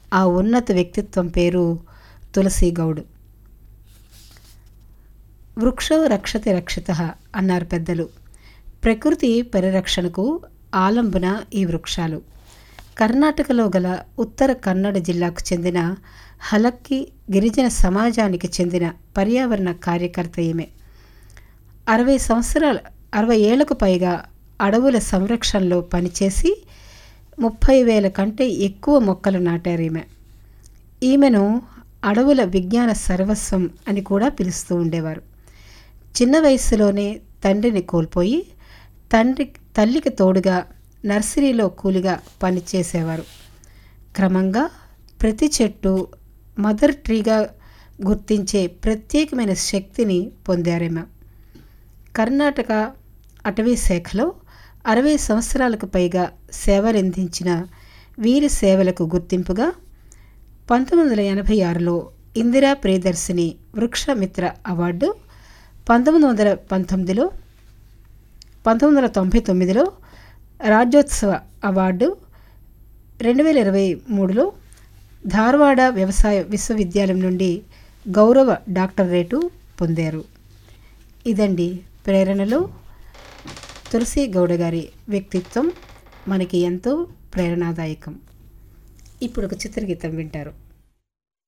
ఆ ఉన్నత వ్యక్తిత్వం పేరు తులసి గౌడ్ వృక్షో రక్షతి రక్షిత అన్నారు పెద్దలు ప్రకృతి పరిరక్షణకు ఆలంబన ఈ వృక్షాలు కర్ణాటకలో గల ఉత్తర కన్నడ జిల్లాకు చెందిన హలక్కి గిరిజన సమాజానికి చెందిన పర్యావరణ కార్యకర్త ఈమె అరవై సంవత్సరాల అరవై ఏళ్లకు పైగా అడవుల సంరక్షణలో పనిచేసి ముప్పై వేల కంటే ఎక్కువ మొక్కలు నాటారు ఈమె ఈమెను అడవుల విజ్ఞాన సర్వస్వం అని కూడా పిలుస్తూ ఉండేవారు చిన్న వయసులోనే తండ్రిని కోల్పోయి తండ్రి తల్లికి తోడుగా నర్సరీలో కూలిగా పనిచేసేవారు క్రమంగా ప్రతి చెట్టు మదర్ ట్రీగా గుర్తించే ప్రత్యేకమైన శక్తిని పొందారేమ కర్ణాటక అటవీ శాఖలో అరవై సంవత్సరాలకు పైగా సేవలందించిన వీరి సేవలకు గుర్తింపుగా పంతొమ్మిది వందల ఎనభై ఆరులో ఇందిరా ప్రియదర్శిని వృక్షమిత్ర అవార్డు పంతొమ్మిది వందల పంతొమ్మిదిలో పంతొమ్మిది వందల తొంభై తొమ్మిదిలో రాజ్యోత్సవ అవార్డు రెండు వేల ఇరవై మూడులో ధార్వాడ వ్యవసాయ విశ్వవిద్యాలయం నుండి గౌరవ డాక్టరేటు పొందారు ఇదండి ప్రేరణలో తులసి గౌడ గారి వ్యక్తిత్వం మనకి ఎంతో ప్రేరణాదాయకం ఇప్పుడు ఒక చిత్రగీతం వింటారు